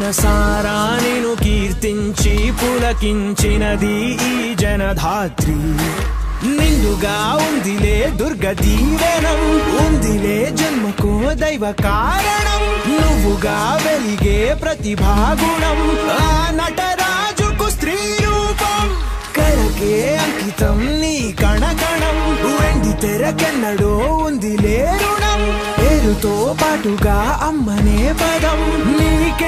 మనసారా నేను కీర్తించి పులకించినది ఈ జనధాత్రి నిండుగా ఉందిలే దుర్గ దీవెనం ఉందిలే జన్మకో దైవ కారణం నువ్వుగా వెలిగే ప్రతిభాగుణం ఆ నటరాజుకు స్త్రీ రూపం కళకే అంకితం నీ కణకణం వెండి తెరకెన్నడో ఉంది రుణం పేరుతో పాటుగా అమ్మనే పదం నీకే